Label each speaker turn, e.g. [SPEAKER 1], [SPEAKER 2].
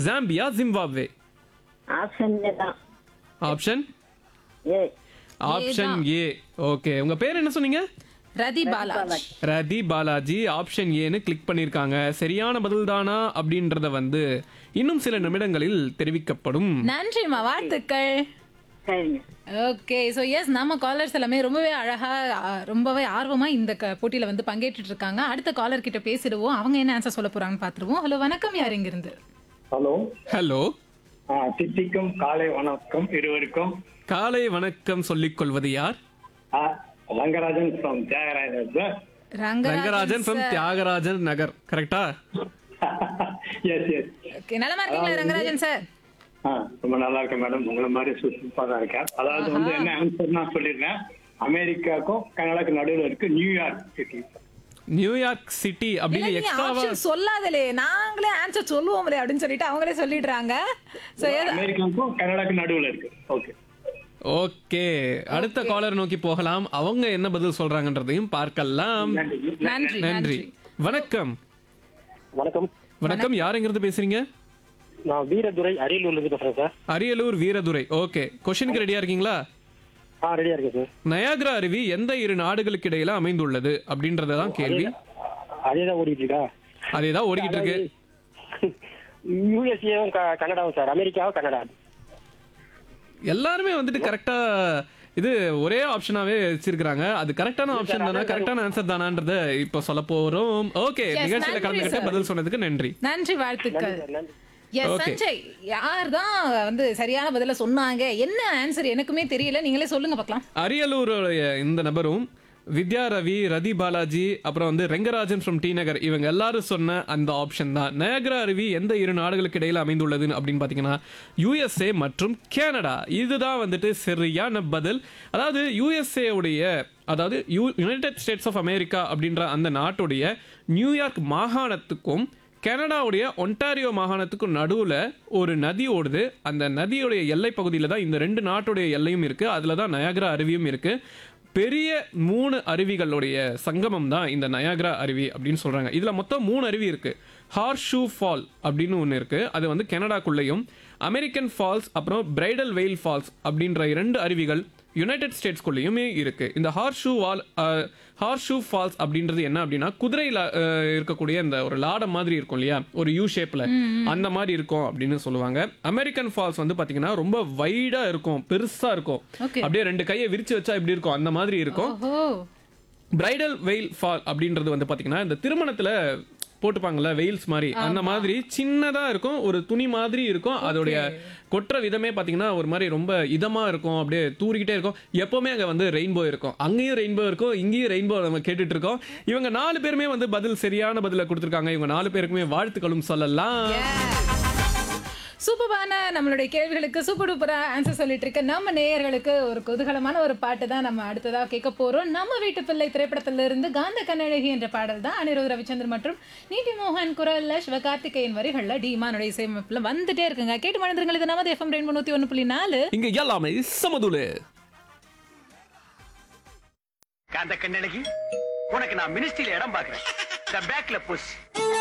[SPEAKER 1] Zambia Zimbabwe
[SPEAKER 2] option தான்
[SPEAKER 1] option
[SPEAKER 2] A
[SPEAKER 1] option A okay உங்க பேர் என்ன சொன்னீங்க
[SPEAKER 3] ரதி பாலாஜ்
[SPEAKER 1] ரதி பாலாஜி ஆப்ஷன் ஏன்னு கிளிக் பண்ணிருக்காங்க சரியான பதில் தானா அப்படின்றத வந்து இன்னும் சில நிமிடங்களில் தெரிவிக்கப்படும்
[SPEAKER 3] நன்றிம்மா வாழ்த்துக்கள்
[SPEAKER 2] சரிங்க
[SPEAKER 3] ஓகே ஸோ எஸ் நம்ம காலர்ஸ் எல்லாமே ரொம்பவே அழகா ஆ, ரொம்பவே ஆர்வமா இந்த க- போட்டியில வந்து பங்கேற்றுட்டு இருக்காங்க அடுத்த காலர் கிட்ட பேசிடுவோம் அவங்க என்ன ஆன்சர் சொல்ல போறாங்கன்னு பார்த்துருவோம் ஹலோ வணக்கம் யார் இங்க இருந்து
[SPEAKER 4] ஹலோ
[SPEAKER 1] ஹலோ
[SPEAKER 4] ஆ, சித்திக்கும் காலை வணக்கம் இருவருக்கும்
[SPEAKER 1] காலை வணக்கம் சொல்லிக் கொள்வது யார்
[SPEAKER 4] ஆ, Rangarajan from Thiyagarajan sir
[SPEAKER 1] Rangarajan from Thiyagarajan Nagar கரெக்டா
[SPEAKER 4] எஸ் எஸ்
[SPEAKER 3] Okay, நலமா இருக்கீங்களா ரங்கராஜன் சார்
[SPEAKER 4] ஆ ரொம்ப நல்லா இருக்கேன் மேடம் உங்களை மாதிரி சூப்பராக தான் இருக்கேன் அதாவது வந்து என்ன ஆன்சர் நான் சொல்லிடுறேன் அமெரிக்காவுக்கும் கனடாக்கு நடுவில் இருக்கு நியூயார்க் சிட்டி
[SPEAKER 1] நியூயார்க் சிட்டி அப்படின்னு
[SPEAKER 3] நீங்க
[SPEAKER 1] எக்ஸ்ட்ராவா
[SPEAKER 3] ஆப்ஷன் சொல்லாதலே நாங்களே ஆன்சர் சொல்லுவோம்லே அப்படின்னு சொல்லிட்டு அவங்களே சொல்லிடுறாங்க ஸோ
[SPEAKER 4] அமெரிக்காவுக்கும் கனடாக்கு நடுவில் இருக்கு ஓகே
[SPEAKER 1] ஓகே அடுத்த காலர் நோக்கி போகலாம் அவங்க என்ன பதில் சொல்றாங்கன்றதையும் பார்க்கலாம்
[SPEAKER 4] நன்றி
[SPEAKER 3] நன்றி
[SPEAKER 1] நன்றி
[SPEAKER 3] நன்றி
[SPEAKER 1] வணக்கம்
[SPEAKER 5] வணக்கம்
[SPEAKER 1] வணக்கம் யாருங்கிறது பேசுறீங்க
[SPEAKER 5] நான் வீரதுரை அரியலூர்ல இருந்து பேசுறேன் சார்
[SPEAKER 1] அரியலூர் வீரதுரை ஓகே கொஸ்டினுக்கு ரெடியா இருக்கீங்களா
[SPEAKER 5] ஆ ரெடியா இருக்கேன் சார்
[SPEAKER 1] நயாகரா அருவி எந்த இரு நாடுகளுக்கு இடையில அமைந்துள்ளது அப்படின்றத தான் கேள்வி
[SPEAKER 5] அதே தான் ஓடிட்டு இருக்கா
[SPEAKER 1] அதே தான் ஓடிக்கிட்டு இருக்கு
[SPEAKER 5] யூஎஸ்ஏவும் கனடாவும் சார் அமெரிக்காவும் கனடா
[SPEAKER 1] எல்லாருமே வந்துட்டு கரெக்டா இது ஒரே ஆப்ஷனாவே வச்சிருக்காங்க அது கரெக்டான ஆப்ஷன் தானா கரெக்டான ஆன்சர் தானான்றத இப்ப சொல்ல போறோம் ஓகே
[SPEAKER 3] Yes,
[SPEAKER 1] நிகழ்ச்சியில
[SPEAKER 3] நன்றி
[SPEAKER 1] கலந்துகிட்டு
[SPEAKER 3] sir.
[SPEAKER 1] பதில் சொன்னதுக்கு நன்றி
[SPEAKER 3] நன்றி வாழ்த்துக்கள்
[SPEAKER 5] நன்றி
[SPEAKER 3] எஸ்
[SPEAKER 1] Okay.
[SPEAKER 3] சஞ்சய் யார் தான் வந்து சரியான பதில சொன்னாங்க என்ன ஆன்சர் எனக்குமே தெரியல நீங்களே சொல்லுங்க பார்க்கலாம்
[SPEAKER 1] அரியலூருடைய இந்த நபரும் வித்யா ரவி ரதி பாலாஜி அப்புறம் வந்து ரெங்கராஜன் ஃப்ரம் டி நகர் இவங்க எல்லாரும் சொன்ன அந்த ஆப்ஷன் தான் நயகரா அருவி எந்த இரு நாடுகளுக்கு இடையில அமைந்துள்ளது அப்படின்னு பார்த்தீங்கன்னா யுஎஸ்ஏ மற்றும் கனடா இதுதான் வந்துட்டு சரியான பதில் அதாவது யுஎஸ்ஏ உடைய அதாவது U United States of America அப்படின்ற அந்த நாட்டுடைய நியூயார்க் மாகாணத்துக்கும் கனடாவுடைய ஒன்டாரியோ மாகாணத்துக்கும் நடுவில் ஒரு நதி ஓடுது அந்த நதியுடைய எல்லை பகுதியில் தான் இந்த ரெண்டு நாட்டுடைய எல்லையும் இருக்கு அதில் தான் நயாகரா அருவியும் இருக்கு பெரிய மூணு அருவிகளுடைய சங்கமம் தான் இந்த நயாகரா அருவி அப்படின்னு சொல்றாங்க இதுல மொத்தம் மூணு அருவி இருக்கு ஹார்ஷூ ஃபால் அப்படின்னு ஒன்று இருக்கு அது வந்து கனடாக்குள்ளேயும் அமெரிக்கன் ஃபால்ஸ் அப்புறம் பிரைடல் வெயில் ஃபால்ஸ் அப்படின்ற இரண்டு அருவிகள் யுனைடெட் ஸ்டேட்ஸ்குள்ளேயுமே இருக்கு இந்த ஹார்ஷூ வால் ஹார்ஷூ ஃபால்ஸ் அப்படின்றது என்ன அப்படின்னா குதிரையில் இருக்கக்கூடிய இந்த ஒரு லாடம் மாதிரி இருக்கும் இல்லையா ஒரு யூ ஷேப்ல அந்த மாதிரி இருக்கும் அப்படின்னு சொல்லுவாங்க அமெரிக்கன் ஃபால்ஸ் வந்து பாத்தீங்கன்னா ரொம்ப வைடா இருக்கும் பெருசா இருக்கும்
[SPEAKER 3] Okay.
[SPEAKER 1] அப்படியே ரெண்டு கையை விரிச்சு வச்சா இப்படி இருக்கும் அந்த மாதிரி இருக்கும்
[SPEAKER 3] ஓஹோ
[SPEAKER 1] பிரைடல் வெயில் ஃபால் அப்படின்றது வந்து பாத்தீங்கன்னா இந்த திருமணத்துல போட்டுப்பாங்கல்ல வெயில்ஸ் மாதிரி அந்த மாதிரி சின்னதா இருக்கும் ஒரு துணி மாதிரி இருக்கும் அதோடைய கொட்டுற விதமே பாத்தீங்கன்னா ஒரு மாதிரி ரொம்ப இதமா இருக்கும் அப்படியே தூரிக்கிட்டே இருக்கும் எப்பவுமே அங்க வந்து ரெயின்போ இருக்கும் அங்கேயும் ரெயின்போ இருக்கும் இங்கேயும் ரெயின்போ நம்ம கேட்டுட்டு இருக்கோம் இவங்க நாலு பேருமே வந்து பதில் சரியான பதில கொடுத்துருக்காங்க இவங்க நாலு பேருக்குமே வாழ்த்துக்களும் சொல்லலாம்
[SPEAKER 3] சூப்பரான நம்மளுடைய கேள்விகளுக்கு சூப்பர் டூப்பரா ஆன்சர் சொல்லிட்டு இருக்க நம்ம நேயர்களுக்கு ஒரு குதூகலமான ஒரு பாட்டு தான் நம்ம அடுத்ததா கேட்க போறோம் நம்ம வீட்டு பிள்ளை திரைப்படத்துல இருந்து காந்த கண்ணழகி என்ற பாடல் தான் அனிருத் ரவிச்சந்திரன் மற்றும் நீதி மோகன் குரல்ல சிவகார்த்திகேயன் வரிகள்ல டிமானுடைய இசையமைப்புல வந்துட்டே இருக்குங்க கேட்டு மறந்துருங்கள் இது நமது எஃப்எம் ரெண்டு நூத்தி ஒன்று புள்ளி நாலு
[SPEAKER 1] இங்க எல்லாமே சமதுலு
[SPEAKER 6] காந்த கண்ணழகி உனக்கு நான் மினிஸ்ட்ரியில இடம் பாக்குறேன் இந்த பேக்ல புஷ்